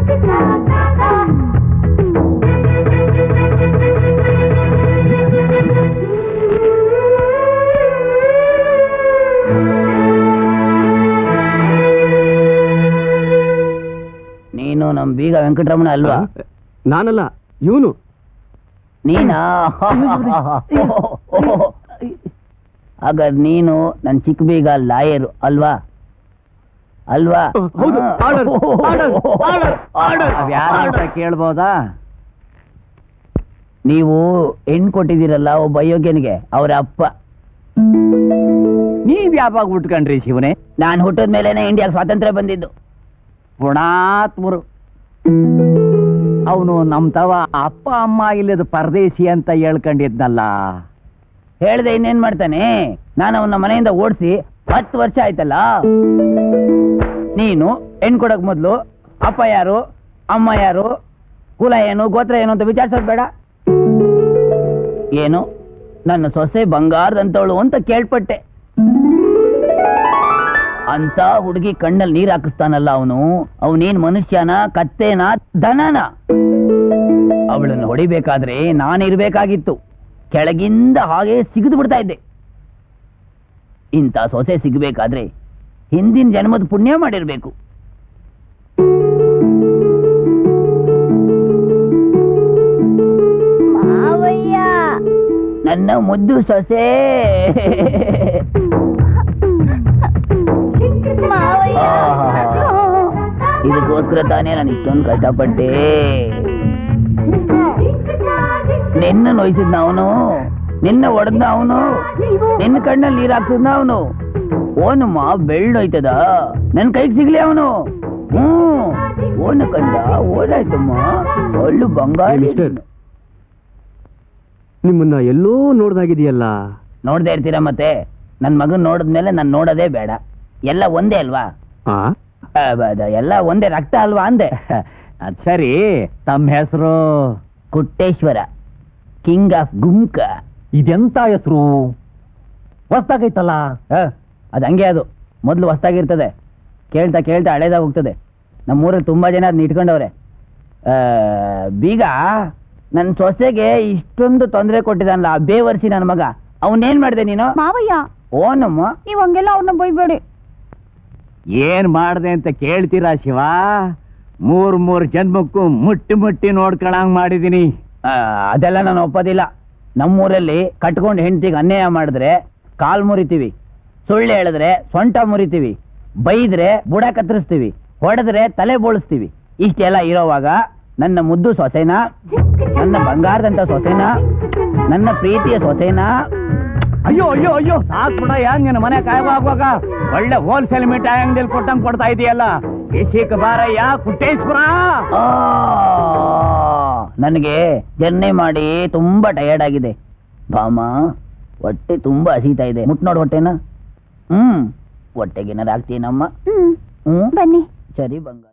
ನೀನು ನಮ್ ಬೀಗ ವೆಂಕಟರಮಣ ಅಲ್ವಾ ನಾನಲ್ಲ ಇವನು ನೀನಾ ಹಾಗಾದ್ರೆ ನೀನು ನನ್ ಚಿಕ್ಕ ಬೀಗ ಲಾಯರು ಅಲ್ವಾ ಅಲ್ವಾ ಹೌದು, ಆರ್ಡರ್, ಆರ್ಡರ್, ಆರ್ಡರ್, ಆರ್ಡರ್, ಅದ್ಯಾರು ಅಂತ ಆರ್ಡರ್. ಕೇಳ್ಬೋದಾ ನೀವು ಹೆಣ್ ಕೊಟ್ಟಿದ್ದೀರಲ್ಲ ಒಬ್ಬ ಅಯೋಗ್ಯನಿಗೆ ಅವ್ರ ಅಪ್ಪ ನೀವ್ ಯಾವಾಗ ಉಟ್ಕೊಂಡ್ರಿ ಶಿವನೇ ನಾನು ಹುಟ್ಟಿದ ಮೇಲೆನೆ ಇಂಡಿಯಾಗೆ ಸ್ವಾತಂತ್ರ್ಯ ಬಂದಿದ್ದು ಪುಣಾತ್ಮರು ಅವನು ನಮ್ ತವ ಅಪ್ಪ ಅಮ್ಮ ಇಲ್ಲದ ಪರದೇಶಿ ಅಂತ ಹೇಳ್ಕೊಂಡಿದ್ನಲ್ಲ ಹೇಳ್ದೆ ಇನ್ನೇನ್ ಮಾಡ್ತಾನೆ ನಾನು ಅವನ ಮನೆಯಿಂದ ಓಡಿಸಿ ಹತ್ತು ವರ್ಷ ಆಯ್ತಲ್ಲ ನೀನು ಹೆಣ್ ಕೊಡಕ್ ಮೊದ್ಲು ಅಪ್ಪ ಯಾರು ಅಮ್ಮ ಯಾರು ಕುಲ ಏನು ಗೋತ್ರ ಏನು ಅಂತ ವಿಚಾರಿಸೋದು ಬೇಡ ಏನು ನನ್ನ ಸೊಸೆ ಬಂಗಾರದಂತವಳು ಅಂತ ಕೇಳ್ಪಟ್ಟೆ ಅಂತ ಹುಡುಗಿ ಕಣ್ಣಲ್ಲಿ ನೀರ್ ಹಾಕಿಸ್ತಾನಲ್ಲ ಅವನು ಅವನೇನ್ ಮನುಷ್ಯನ ಕತ್ತೇನ ದನನ ಅವಳನ್ನು ಹೊಡಿಬೇಕಾದ್ರೆ ನಾನಿರ್ಬೇಕಾಗಿತ್ತು ಕೆಳಗಿಂದ ಹಾಗೆ ಸಿಗಿದು ಬಿಡ್ತಾ ಇದ್ದೆ ಇಂಥ ಸೊಸೆ ಸಿಗಬೇಕಾದ್ರೆ ಹಿಂದಿನ ಜನ್ಮದ ಪುಣ್ಯ ಮಾಡಿರ್ಬೇಕು ಮಾವಯ್ಯ ನನ್ನ ಮುದ್ದು ಸೊಸೆ ಮಾವಯ್ಯ ಆಹಾ. ಇದಕ್ಕೋಸ್ಕರ ತಾನೇ ನಾನು ಇಷ್ಟೊಂದು ಕಷ್ಟಪಟ್ಟೆ ನಿನ್ನ ನೋಯ್ಸಿದ್ನ ಅವನು ನಿನ್ನ ಹೊಡೆದ್ನ ಅವನು ನಿನ್ನ ಕಣ್ಣಲ್ಲಿ ನೀರ್ ಹಾಕ್ಸಿದ್ನ ಅವನು ಓನಮ್ಮ ಬೆಳ್ಳೋಯ್ತದ ನನ್ ಕೈಗೆ ಸಿಗ್ಲಿ ಅವನು ಹ್ಮ್ ಓನ ಕಂಡ ಓಡಾಯ್ತಮ್ಮ ಒಳ್ಳು ಬಂಗಾರ ಮಿಸ್ಟರ್. ನಿಮ್ಮನ್ನ ಎಲ್ಲೋ ನೋಡ್ದಾಗಿದೆಯಲ್ಲ ನೋಡ್ದೆ ಇರ್ತೀರಾ ಮತ್ತೆ ನನ್ ಮಗನ್ ನೋಡಿದ್ಮೇಲೆ ನಾನ್ ನೋಡೋದೇ ಬೇಡ ಎಲ್ಲ ಒಂದೇ ಅಲ್ವಾ ಆ ಆ, ಬ- ಅದು ಎಲ್ಲ ಒಂದೇ ರಕ್ತ ಅಲ್ವಾ ಅಂದೆ ಅದ್ ಸರಿ ತಮ್ಮ ಹೆಸರು ಕುಟ್ಟೇಶ್ವರ ಕಿಂಗ್ ಆಫ್ ಗುಮ್ಕ ಇದೆಂತ ಹೆಸರು ಹೊಸ್ತಾಗೈತಲ್ಲ ಅದು ಹಂಗೆ ಅದು ಮೊದಲು ಹೊಸ್ತಾಗಿರ್ತದೆ ಕೇಳ್ತಾ ಕೇಳ್ತಾ ಹಳೇದಾಗ ಹೋಗ್ತದೆ ನಮ್ಮೂರಲ್ಲಿ ತುಂಬಾ ಜನ ಅದನ್ನ ಇಟ್ಕೊಂಡವ್ರೆ ಆ, ಬೀಗ ನನ್ನ ಸೊಸೆಗೆ ಇಷ್ಟೊಂದು ತೊಂದರೆ ಕೊಟ್ಟಿದ್ದಾನಲ್ಲ ಆ ಬೇವರ್ಸಿ ನನ್ನ ಮಗ ಅವನೇನ್ ಮಾಡಿದೆ ನೀನು ಮಾವಯ್ಯ ಓನಮ್ಮ ನೀವ್ ಹಂಗೆಲ್ಲ ಅವ್ರನ್ನ ಬೈಬೇಡಿ ಏನ್ ಮಾಡ್ದೆ ಅಂತ ಕೇಳ್ತೀರಾ ಶಿವ ಮೂರ್ ಮೂರ್ ಜನ್ಮಕ್ಕೂ ಮುಟ್ಟಿ ಮುಟ್ಟಿ ನೋಡ್ಕೊಳಂಗ್ ಮಾಡಿದೀನಿ ಆ, ಅದೆಲ್ಲ ನಾನು ಒಪ್ಪೋದಿಲ್ಲ ನಮ್ಮೂರಲ್ಲಿ ಕಟ್ಕೊಂಡು ಹೆಂಡತಿಗೆ ಅನ್ಯಾಯ ಮಾಡಿದ್ರೆ ಕಾಲ್ ಮುರಿತೀವಿ ಸುಳ್ಳು ಹೇಳಿದ್ರೆ ಸೊಂಟ ಮುರಿತೀವಿ ಬೈದ್ರೆ ಬುಡ ಕತ್ತರಿಸ್ತೀವಿ ಹೊಡೆದ್ರೆ ತಲೆ ಬೋಳಿಸ್ತೀವಿ ಇಷ್ಟೆಲ್ಲ ಇರೋವಾಗ ನನ್ನ ಮುದ್ದು ಸೊಸೆನ ನನ್ನ ಬಂಗಾರದಂತ ಸೊಸೆನ ನನ್ನ ಪ್ರೀತಿಯ ಸೊಸೆನ ಅಯ್ಯೋ ಅಯ್ಯೋ ಅಯ್ಯೋ ಸಾಕ್ ಬಿಡ ಯಾನ್ ನಿನ್ನ ಮನೆ ಕಾಯುವಾಗ ಒಳ್ಳೆ ಹೋಲ್ಸೇಲ್ ಮಿಠಾಯಿ ಅಂಗಡಿಯಲ್ಲಿ ಕೊಟ್ಟಂಗ್ ಕೊಡ್ತಾ ಇದೆಯಲ್ಲ ದೇಶಿಕ ಬಾರಯ್ಯ ಕುಟ್ಟೇಶ್ವರ ಆ, ನನಗೆ ಜರ್ನಿ ಮಾಡಿ ತುಂಬಾ ಟಯರ್ಡ್ ಆಗಿದೆ ಬಾಮ ಹೊಟ್ಟೆ ತುಂಬಾ ಹಸೀತಾ ಇದೆ ಮುಟ್ ನೋಡ್ ಹೊಟ್ಟೆನ ಹ್ಮ್ ಹೊಟ್ಟೆಗೆ ಏನಾರು ಹಾಕ್ತೀನಮ್ಮ ಹ್ಮ್ ಹ್ಮ್ ಬನ್ನಿ ಸರಿ ಬಂಗಾರ